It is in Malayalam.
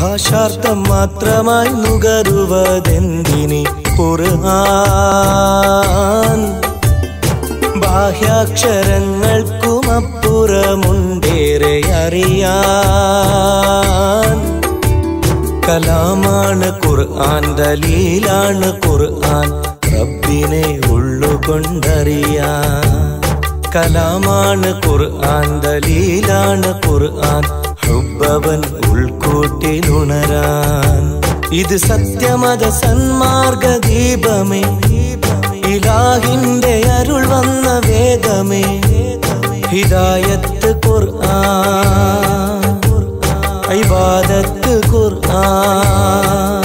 ഭാഷാർത്ഥം മാത്രമായി നുകരുവതെന്തിനി ഖുർആൻ ബാഹ്യാക്ഷരങ്ങൾക്കുമപ്പുറമുണ്ടേറെ അറിയാൻ കലാമാണ് ഖുർആൻ ദലീലാണ് ഖുർആൻ റബ്ബിനെ ഉള്ളുകൊണ്ടറിയാൻ കലാമാണ് ഖുർആൻ ദലീലാണ് ഖുർആൻ ഹുബ്ബവൻ ഉൾക്കൂട്ടിലുണരാൻ ഇത് സത്യമത സന്മാർഗ ദീപമേ ഇലാഹിന്റെ അരുൾ വന്ന വേദമേ ഹിദായത്ത് ഖുർആൻ ഇബാദത്ത് ഖുർആൻ